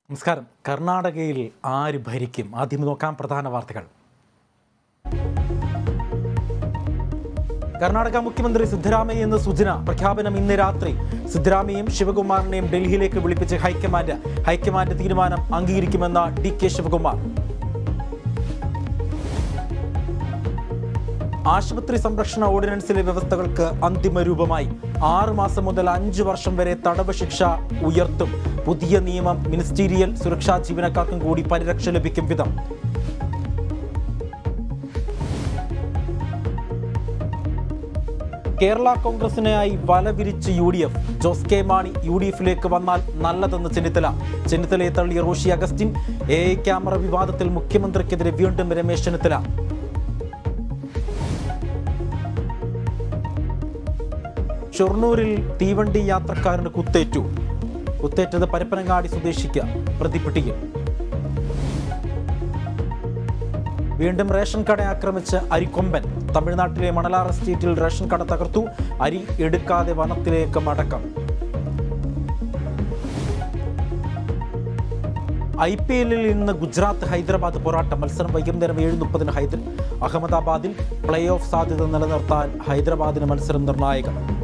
നമസ്കാരം കർണാടകയിൽ ആര് ഭരിക്കും ആദ്യം നോക്കാം പ്രധാന വാർത്തകൾ കർണാടക മുഖ്യമന്ത്രി സിദ്ധരാമയ്യ എന്ന സൂചന പ്രഖ്യാപനം ഇന്ന് രാത്രി സിദ്ധരാമയ്യയും ശിവകുമാറിനെയും ഡൽഹിയിലേക്ക് വിളിപ്പിച്ച് ഹൈക്കമാൻഡ് ഹൈക്കമാൻഡ് തീരുമാനം അംഗീകരിക്കുമെന്ന ഡി കെ ശിവകുമാർ ആശുപത്രി സംരക്ഷണ ഓർഡിനൻസിലെ വ്യവസ്ഥകൾക്ക് അന്തിമ രൂപമായി ആറ് മാസം മുതൽ അഞ്ച് വർഷം വരെ തടവ് ശിക്ഷ ഉയർത്തും പുതിയ നിയമം മിനിസ്റ്റീരിയൽ സുരക്ഷാ ജീവനക്കാർക്കും കൂടി പരിരക്ഷ ലഭിക്കും വിധം കേരള കോൺഗ്രസിനായി വല വിരിച്ച് U D F Jose K Mani U D എഫിലേക്ക് വന്നാൽ നല്ലതെന്ന് ചെന്നിത്തല ചെന്നിത്തലയെ തള്ളിയ Roshi Augustine A I camera വിവാദത്തിൽ മുഖ്യമന്ത്രിക്കെതിരെ വീണ്ടും രമേശ് ചെന്നിത്തല ഷൊർണൂരിൽ തീവണ്ടി യാത്രക്കാരന് കുത്തേറ്റു കുത്തേറ്റത് പരപ്പനങ്ങാടി സ്വദേശിക്ക് പ്രതിപിട്ടിയിൽ വീണ്ടും റേഷൻ കട ആക്രമിച്ച് അരിക്കൊമ്പൻ തമിഴ്നാട്ടിലെ മണലാർ എസ്റ്റേറ്റിൽ റേഷൻ കട തകർത്തു അരി എടുക്കാതെ വനത്തിലേക്ക് മടക്കം ഐ പി എല്ലിൽ ഇന്ന് ഗുജറാത്ത് ഹൈദരാബാദ് പോരാട്ടം മത്സരം വൈകുന്നേരം ഏഴ് മുപ്പതിന് ഹൈദർ അഹമ്മദാബാദിൽ പ്ലേ ഓഫ് സാധ്യത നിലനിർത്താൻ ഹൈദരാബാദിന് മത്സരം നിർണായകം